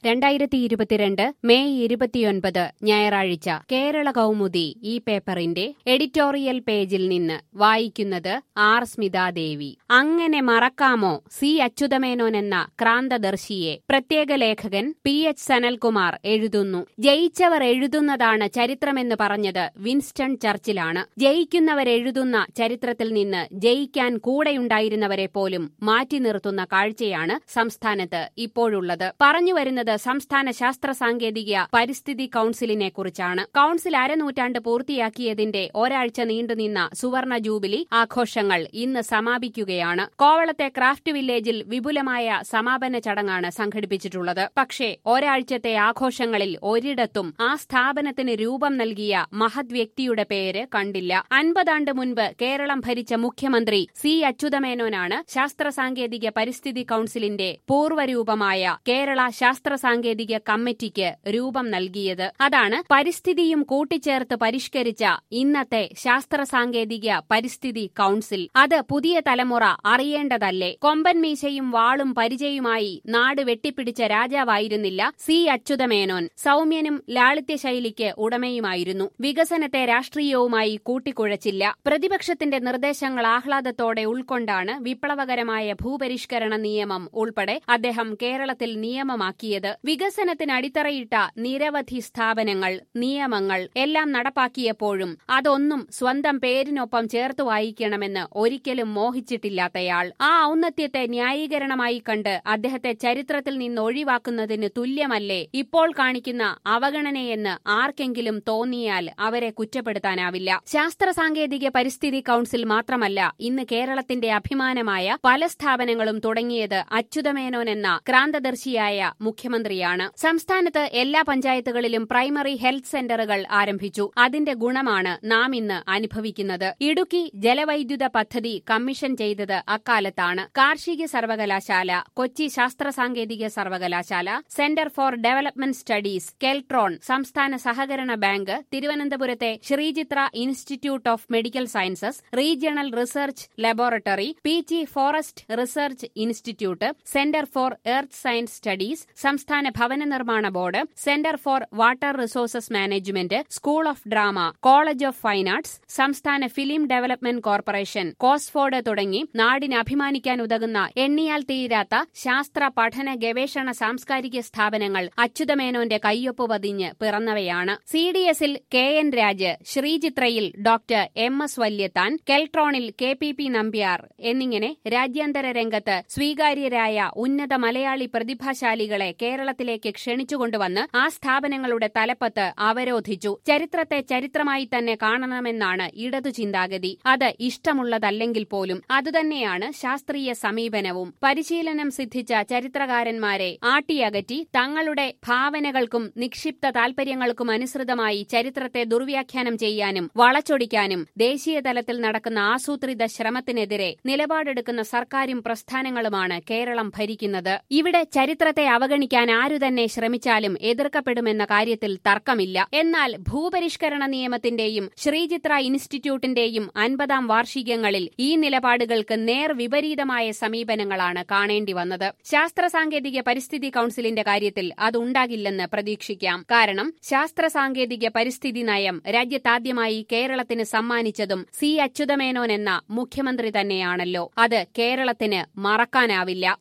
രണ്ടായിരത്തി ഇരുപത്തിരണ്ട് മെയ് ഇരുപത്തിയൊൻപത് ഞായറാഴ്ച കേരള കൗമുദി ഈ പേപ്പറിന്റെ എഡിറ്റോറിയൽ പേജിൽ നിന്ന് വായിക്കുന്നത് ആർ സ്മിതാദേവി അങ്ങനെ മറക്കാമോ സി അച്യുതമേനോൻ എന്ന ക്രാന്തദർശിയെ പ്രത്യേക ലേഖകൻ പി എച്ച് സനൽകുമാർ എഴുതുന്നു ജയിച്ചവർ എഴുതുന്നതാണ് ചരിത്രമെന്ന് പറഞ്ഞത് വിൻസ്റ്റൺ ചർച്ചിലാണ് ജയിക്കുന്നവരെഴുതുന്ന ചരിത്രത്തിൽ നിന്ന് ജയിക്കാൻ കൂടെയുണ്ടായിരുന്നവരെ പോലും മാറ്റി നിർത്തുന്ന കാഴ്ചയാണ് സംസ്ഥാനത്ത് ഇപ്പോഴുള്ളത് പറഞ്ഞുവരുന്നത് സംസ്ഥാന ശാസ്ത്ര സാങ്കേതിക പരിസ്ഥിതി കൌൺസിലിനെ കുറിച്ചാണ് കൌൺസിൽ അരനൂറ്റാണ്ട് പൂർത്തിയാക്കിയതിന്റെ ഒരാഴ്ച നീണ്ടുനിന്ന സുവർണ ജൂബിലി ആഘോഷങ്ങൾ ഇന്ന് സമാപിക്കുകയാണ് കോവളത്തെ ക്രാഫ്റ്റ് വില്ലേജിൽ വിപുലമായ സമാപന ചടങ്ങാണ് സംഘടിപ്പിച്ചിട്ടുള്ളത് പക്ഷേ ഒരാഴ്ചത്തെ ആഘോഷങ്ങളിൽ ഒരിടത്തും ആ സ്ഥാപനത്തിന് രൂപം നൽകിയ മഹത് വ്യക്തിയുടെ പേര് കണ്ടില്ല അൻപതാണ്ട് മുൻപ് കേരളം ഭരിച്ച മുഖ്യമന്ത്രി സി അച്യുതമേനോനാണ് ശാസ്ത്ര സാങ്കേതിക പരിസ്ഥിതി കൌൺസിലിന്റെ പൂർവ്വരൂപമായ കേരള ശാസ്ത്ര സാങ്കേതിക കമ്മിറ്റിക്ക് രൂപം നൽകിയത് അതാണ് പരിസ്ഥിതിയും കൂട്ടിച്ചേർത്ത് പരിഷ്കരിച്ച ഇന്നത്തെ ശാസ്ത്ര സാങ്കേതിക പരിസ്ഥിതി കൌൺസിൽ അത് പുതിയ തലമുറ അറിയേണ്ടതല്ലേ കൊമ്പൻ മീശയും വാളും പരിചയവുമായി നാട് വെട്ടിപ്പിടിച്ച രാജാവായിരുന്നില്ല സി അച്യുതമേനോൻ സൗമ്യനും ലാളിത്യ ശൈലിക്ക് ഉടമയുമായിരുന്നു വികസനത്തെ രാഷ്ട്രീയവുമായി കൂട്ടിക്കുഴച്ചില്ല പ്രതിപക്ഷത്തിന്റെ നിർദ്ദേശങ്ങൾ ആഹ്ലാദത്തോടെ ഉൾക്കൊണ്ടാണ് വിപ്ലവകരമായ ഭൂപരിഷ്കരണ നിയമം ഉൾപ്പെടെ അദ്ദേഹം കേരളത്തിൽ നിയമമാക്കിയത് വികസനത്തിന് അടിത്തറയിട്ട നിരവധി സ്ഥാപനങ്ങൾ നിയമങ്ങൾ എല്ലാം നടപ്പാക്കിയപ്പോഴും അതൊന്നും സ്വന്തം പേരിനൊപ്പം ചേർത്ത് വായിക്കണമെന്ന് ഒരിക്കലും മോഹിച്ചിട്ടില്ലാത്തയാൾ ആ ഔന്നത്യത്തെ ന്യായീകരണമായി കണ്ട് അദ്ദേഹത്തെ ചരിത്രത്തിൽ നിന്ന് ഒഴിവാക്കുന്നതിന് തുല്യമല്ലേ ഇപ്പോൾ കാണിക്കുന്ന അവഗണനയെന്ന് ആർക്കെങ്കിലും തോന്നിയാൽ അവരെ കുറ്റപ്പെടുത്താനാവില്ല ശാസ്ത്ര സാങ്കേതിക പരിസ്ഥിതി കൌൺസിൽ മാത്രമല്ല ഇന്ന് കേരളത്തിന്റെ അഭിമാനമായ പല സ്ഥാപനങ്ങളും തുടങ്ങിയത് അച്യുതമേനോൻ എന്ന ക്രാന്തദർശിയായ മുഖ്യമന്ത്രിയാണ് സംസ്ഥാനത്ത് എല്ലാ പഞ്ചായത്തുകളിലും പ്രൈമറി ഹെൽത്ത് സെന്ററുകൾ ആരംഭിച്ചു അതിന്റെ ഗുണമാണ് നാം ഇന്ന് അനുഭവിക്കുന്നത് ഇടുക്കി ജലവൈദ്യുത പദ്ധതി കമ്മീഷൻ ചെയ്തത് അക്കാലത്താണ് കാർഷിക സർവകലാശാല കൊച്ചി ശാസ്ത്ര സാങ്കേതിക സർവകലാശാല centre for development studies Keltron സംസ്ഥാന സഹകരണ ബാങ്ക് തിരുവനന്തപുരത്തെ Sree Chitra institute of medical sciences regional research laboratory P G forest research institute centre for earth science studies സംസ്ഥാന ഭവന നിർമ്മാണ board centre for water resources management school of drama college of fine arts സംസ്ഥാന film development corporation Costford തുടങ്ങി നാടിന് അഭിമാനിക്കാൻ ഉതകുന്ന എണ്ണിയാൽ തീരാത്ത ശാസ്ത്ര പഠന ഗവേഷണ സാംസ്കാരിക സ്ഥാപനങ്ങൾ അച്യുതമേനോന്റെ കയ്യൊപ്പ് പതിഞ്ഞ് പിറന്നവയാണ് സി ഡി എസിൽ കെ എൻ രാജ് ശ്രീചിത്രയിൽ ഡോക്ടർ എം എസ് വല്യത്താൻ കെൽട്രോണിൽ കെ പി പി നമ്പ്യാർ എന്നിങ്ങനെ രാജ്യാന്തര രംഗത്ത് സ്വീകാര്യരായ ഉന്നത മലയാളി പ്രതിഭാശാലികളെ കേരളത്തിലേക്ക് ക്ഷണിച്ചുകൊണ്ടുവന്ന് ആ സ്ഥാപനങ്ങളുടെ തലപ്പത്ത് അവരോധിച്ചു ചരിത്രത്തെ ചരിത്രമായി തന്നെ കാണണമെന്നാണ് ഇടതു ചിന്താഗതി അത് ഇഷ്ടമുള്ളതല്ലെങ്കിൽ പോലും അതുതന്നെയാണ് ശാസ്ത്രീയ സമീപനവും പരിശീലനം സിദ്ധിച്ച ചരിത്രകാരന്മാരെ ആട്ടിയകറ്റി തങ്ങളുടെ ഭാവനകൾക്കും നിക്ഷിപ്ത താൽപര്യങ്ങൾക്കും അനുസൃതമായി ചരിത്രത്തെ ദുർവ്യാഖ്യാനം ചെയ്യാനും വളച്ചൊടിക്കാനും ദേശീയ തലത്തിൽ നടക്കുന്ന ആസൂത്രിത ശ്രമത്തിനെതിരെ നിലപാടെടുക്കുന്ന സർക്കാരും പ്രസ്ഥാനങ്ങളുമാണ് കേരളം ഭരിക്കുന്നത് ഇവിടെ ചരിത്രത്തെ അവഗണിക്കാൻ ആരു തന്നെ ശ്രമിച്ചാലും എതിർക്കപ്പെടുമെന്ന കാര്യത്തിൽ തർക്കമില്ല എന്നാൽ ഭൂപരിഷ്കരണ നിയമത്തിന്റെയും ശ്രീചിത്ര ഇൻസ്റ്റിറ്റ്യൂട്ടിന്റെയും അൻപതാം വാർഷികങ്ങളിൽ ഈ നിലപാടുകൾക്ക് നേർ വിപരീതമായ സമീപനങ്ങളാണ് കാണേണ്ടി വന്നത് ശാസ്ത്ര സാങ്കേതിക പരിസ്ഥിതി കൌൺസിലിന്റെ കാര്യത്തിൽ അതുണ്ടാകില്ലെന്ന് പ്രതീക്ഷിക്കാം കാരണം ശാസ്ത്ര സാങ്കേതിക പരിസ്ഥിതി നയം രാജ്യത്താദ്യമായി കേരളത്തിന് സമ്മാനിച്ചതും സി അച്യുതമേനോൻ എന്ന മുഖ്യമന്ത്രി തന്നെയാണല്ലോ അത് കേരളത്തിന് മറക്കാനാവില്ല